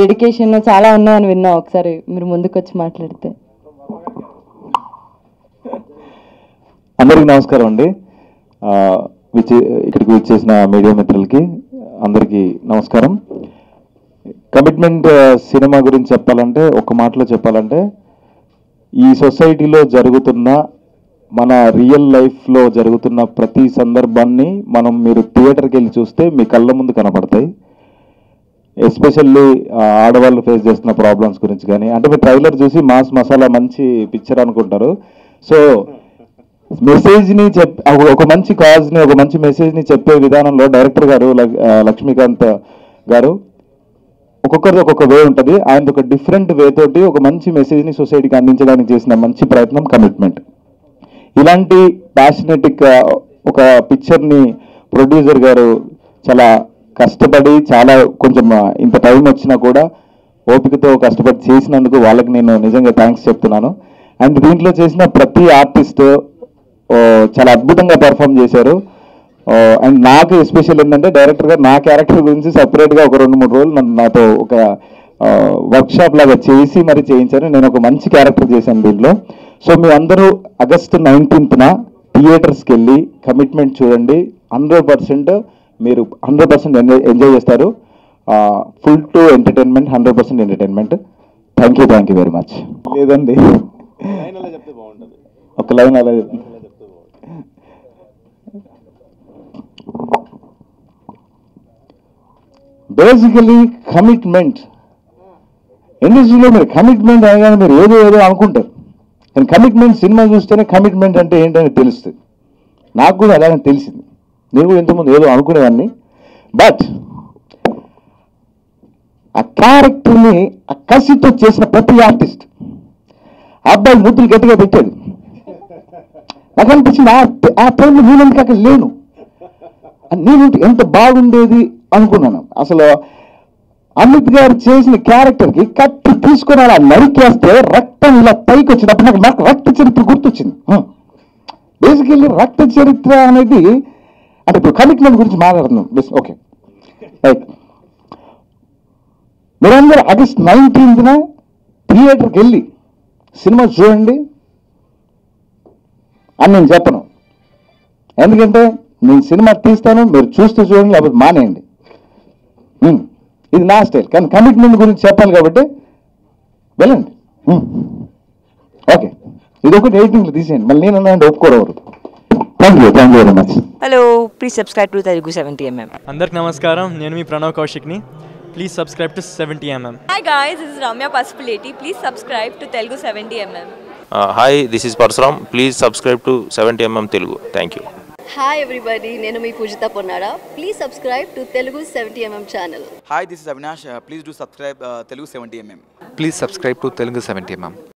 Dedication చాలా ఉన్నాయని విన్నా ఒకసారి మీరు ముందుకు వచ్చి మాట్లాడితే అందరికీ నమస్కారం అండి ఆ, విచ్చి ఇక్కడికి విచ్చేసిన మీడియా మిత్రులకి అందరికీ నమస్కారం కమిట్మెంట్ ఆ, సినిమా గురించి చెప్పాలంటే ఒక మాటలో చెప్పాలంటే ఈ సొసైటీలో జరుగుతున్న మన రియల్ లైఫ్లో జరుగుతున్న ప్రతి సందర్భాన్ని మనం మీరు థియేటర్కి వెళ్ళి చూస్తే మీ కళ్ళ ముందు కనపడతాయి ఎస్పెషల్లీ ఆడవాళ్ళు ఫేస్ చేస్తున్న ప్రాబ్లమ్స్ గురించి కానీ అంటే మీరు ట్రైలర్ చూసి మాస్ మసాలా మంచి పిక్చర్ అనుకుంటారు సో మెసేజ్ని చెప్ ఒక- ఒక మంచి కాజ్ని ఒక మంచి మెసేజ్ని చెప్పే విధానంలో డైరెక్టర్ గారు లక్- ఆ, లక్ష్మీకాంత్ గారు ఒక్కొక్కరిది ఒక్కొక్క వే ఉంటుంది ఆయన ఒక డిఫరెంట్ వే తోటి ఒక మంచి మెసేజ్ని సొసైటీకి అందించడానికి చేసిన మంచి ప్రయత్నం కమిట్మెంట్ ఇలాంటి ప్యాషనెటిక్ ఒక పిక్చర్ని ప్రొడ్యూసర్ గారు చాలా కష్టపడి చాలా కొంచెం ఆ, ఇంత టైం వచ్చినా కూడా ఓపికతో కష్టపడి చేసినందుకు వాళ్ళకి నేను నిజంగా థ్యాంక్స్ చెప్తున్నాను అండ్ దీంట్లో చేసిన ప్రతి ఆర్టిస్ట్ చాలా అద్భుతంగా పెర్ఫామ్ చేశారు అండ్ నాకు ఎస్పెషల్ ఏంటంటే డైరెక్టర్ గారు నా క్యారెక్టర్ గురించి సపరేట్గా ఒక రెండు మూడు రోజులు నన్ను నాతో ఒక వర్క్షాప్ లాగా చేసి మరి చేయించారు నేను ఒక మంచి క్యారెక్టర్ చేశాను దీంట్లో సో మీ అందరూ ఆగస్టు నైన్టీన్త్న థియేటర్స్కి వెళ్ళి కమిట్మెంట్ చూడండి హండ్రెడ్ పర్సెంట్ మీరు హండ్రెడ్ పర్సెంట్ ఎంజాయ్ ఎంజాయ్ చేస్తారు full to entertainment hundred percent entertainment thank you thank you very much లేదండి ఒక లైన్ అలా చెప్తాను బేసికలీ కమిట్మెంట్ ఇండస్ట్రీలో మీరు కమిట్మెంట్ అనగానే మీరు ఏదో ఏదో అనుకుంటారు కానీ కమిట్మెంట్ సినిమా చూస్తేనే కమిట్మెంట్ అంటే ఏంటని తెలుస్తుంది నాకు కూడా అలాగే తెలిసింది నేను కూడా ఇంతకుముందు ఏదో అనుకునేవాడిని బట్ ఆ క్యారెక్టర్ని ఆ కసితో చేసిన ప్రతి ఆర్టిస్ట్ ఆ అబ్బాయి ముద్దులు గట్టిగా పెట్టాడు నాకు అనిపించింది ఆ ఆ టైంలో నేను ఎందుకు అక్కడ లేను నేను ఎంత బాగుండేది అనుకున్నాను అసలు అమిత్ గారు చేసిన క్యారెక్టర్కి కత్తి తీసుకొని అలా నరికేస్తే రక్తం ఇలా పైకి వచ్చినప్పుడు నాకు నాకు రక్త చరిత్ర గుర్తొచ్చింది బేసికల్లీ రక్త చరిత్ర అనేది అంటే ఇప్పుడు కమిట్మెంట్ గురించి మాట్లాడుతున్నాం ఓకే రైట్ మీరందరూ ఆగస్ట్ నైన్టీన్త్న థియేటర్కి వెళ్ళి సినిమా చూడండి అని నేను చెప్పను ఎందుకంటే నేను సినిమా తీస్తాను మీరు చూస్తూ చూడండి లేకపోతే మానేయండి ఉమ్, ఇది నా స్టైల్ కానీ కమిట్మెంట్ గురించి చెప్పాలి కాబట్టి వెళ్ళండి ఉమ్. ఓకే ఇది ఒకటి ఎయిటింగ్లో తీసేయండి మళ్ళీ నేను అంటే ఒప్పుకోరు ఎవరు thank you thank you very much hello please subscribe to Telugu seventy MM అందరికి నమస్కారం నేను మీ ప్రణవ్ కౌశిక్ని please subscribe to seventy MM Hi guys, this is Ramya Pasupuleti. Please subscribe to Telugu 70mm. Hi this is Parashuram please subscribe to seventy MM Telugu thank you hi everybody నేను మీ Pujitha Ponnada please subscribe to Telugu seventy MM channel Hi, this is Avinash. Uh, please do subscribe uh, Telugu 70mm. Please subscribe to Telugu 70 mm.